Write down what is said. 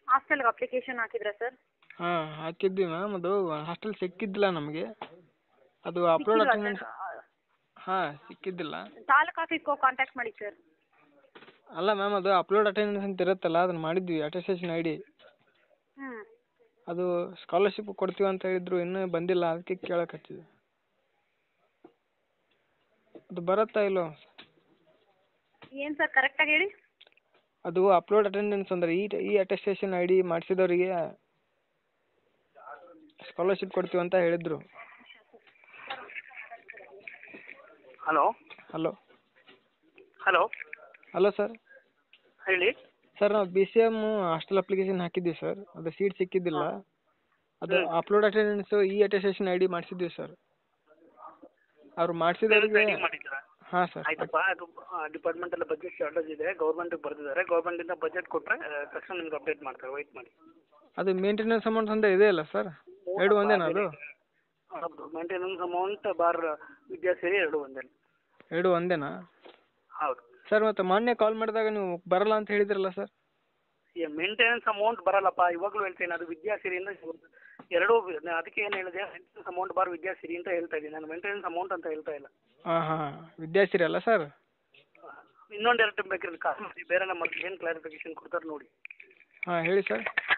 ಹಾಸ್ಟೆಲ್ಗೆ application ಹಾಕಿದ್ರಾ sir ಹಾಂ ಹಾಕಿದ್ವಿ ma'am ಅದು ಹಾಸ್ಟೆಲ್ ಸಿಕ್ಕಿದ್ದಿಲ್ಲ ನಮಗೆ ಅದು ಅಪ್ಲೋಡ್ ಅಟೆಂಡೆನ್ಸ್ ಹಾಂ ಸಿಕ್ಕಿದ್ದಿಲ್ಲ ತಾಲೂಕು ಆಫೀಸ್ಗೆ ಹೋಗಿ ಕಾಂಟ್ಯಾಕ್ಟ್ ಮಾಡಿ ಸರ್ ಅಲ್ಲ ಮ್ಯಾಮ್ ಅದು ಅಪ್ಲೋಡ್ ಅಟೆಂಡೆನ್ಸ್ ಅಂತ ಇರುತ್ತಲ್ಲ ಅದನ್ನು ಮಾಡಿದ್ವಿ ಅಟೆಸ್ಟೇಷನ್ ಐ ಡಿ ಹ್ಞೂ ಅದು ಸ್ಕಾಲರ್ಶಿಪ್ ಕೊಡ್ತೀವಿ ಅಂತ ಹೇಳಿದ್ರು ಇನ್ನೂ ಬಂದಿಲ್ಲ ಅದಕ್ಕೆ ಕೇಳಕ್ಕೆ ಹಚ್ಚಿದ್ವಿ ಅದು ಬರುತ್ತಾ ಇಲ್ಲೋ ಏನು ಸರ್ ಕರೆಕ್ಟಾಗಿ ಹೇಳಿ ಅದು ಅಪ್ಲೋಡ್ ಅಟೆಂಡೆನ್ಸ್ ಅಂದರೆ ಈ ಈ ಅಟೆಸ್ಟೇಷನ್ ಐ ಡಿ ಮಾಡಿಸಿದವರಿಗೆ ಸ್ಕಾಲರ್ಶಿಪ್ ಕೊಡ್ತೀವಿ ಅಂತ ಹೇಳಿದ್ರು hello hello hello hello sir ಹೇಳಿ ಸರ್ ನಾವು B C M hostel application ಹಾಕಿದ್ವಿ ಸರ್ ಅದು ಸೀಟ್ ಸಿಕ್ಕಿದ್ದಿಲ್ಲ ಅದು ಅಪ್ಲೋಡ್ ಅಟೆಂಡೆನ್ಸು ಈ ಅಟೆಸ್ಟೇಷನ್ ಐ ಡಿ ಮಾಡಿಸಿದ್ವಿ ಸರ್ ಅವ್ರು ಮಾಡಿಸಿದವರಿಗೆ ರೆಡಿ ಮಾಡಿದ್ದೀರಾ ಹಾಂ ಸರ್ ಆಯ್ತಪ್ಪ ಅದು ಡಿಪಾರ್ಟ್ಮೆಂಟ್ ಎಲ್ಲ ಬಜೆಟ್ ಶಾರ್ಟೇಜ್ ಇದೆ ಗೌರ್ಮೆಂಟಿಗೆ ಬರೆದಿದ್ದಾರೆ ಗೌರ್ಮೆಂಟಿಂದ ಬಜೆಟ್ ಕೊಟ್ಟರೆ ತಕ್ಷಣ ನಿಮ್ಗೆ ಅಪ್ಡೇಟ್ ಮಾಡ್ತಾರೆ ವೆಯ್ಟ್ ಮಾಡಿ ಅದು ಮೇಂಟೆನೆನ್ಸ್ ಅಮೌಂಟ್ ಅಂತ ಇದೆ ಅಲ್ಲ ಸರ್ ಎರಡು ಒಂದೇನಾ ಅದು ಹೌದು ಮೇಂಟೆನೆನ್ಸ್ ಅಮೌಂಟ್ ಬಾರ್ ವಿದ್ಯಾ ಸೇರಿ ಎರಡು ಒಂದೇ ಎರಡು ಒಂದೇನಾ ಹೌದು ಸರ್ ಮತ್ತೆ ಮೊನ್ನೆ ಕಾಲ್ ಮಾಡಿದಾಗ ನೀವು ಬರಲ್ಲ ಅಂತ ಹೇಳಿದ್ರಲ್ಲ ಸರ್ ಈ ಮೇಂಟೆನೆನ್ಸ್ ಅಮೌಂಟ್ ಬರಲ್ಲಪ್ಪ ಇವಾಗಲೂ ಹೇಳ್ತೀನಿ ಅದು ವಿದ್ಯಾಸಿರಿಯಿಂದ ಎರಡೂ ವಿ- ಅದಕ್ಕೆ ಏನು ಹೇಳಿದೆ ಮೇಂಟೆನೆನ್ಸ್ ಅಮೌಂಟ್ ಬಾರ್ ವಿದ್ಯಾಸಿರಿ ಅಂತ ಹೇಳ್ತಾ ಇದ್ದೀನಿ ನಾನು ಮೇಂಟೆನೆನ್ಸ್ ಅಮೌಂಟ್ ಅಂತ ಹೇಳ್ತಾ ಇಲ್ಲ ಹಾಂ ಹಾಂ ವಿದ್ಯಾಸಿರಿ ಅಲ್ಲ ಸರ್ ಇನ್ನೊಂದು ಎರಡು ಬೇಕಾದ್ರೆ ಕಾಲ್ ಮಾಡಿ ಬೇರೆ ನಮ್ಮ ಏನು ಕ್ಲಾರಿಫಿಕೇಶನ್ ಕೊಡ್ತಾರೆ ನೋಡಿ ಹಾಂ ಹೇಳಿ ಸರ್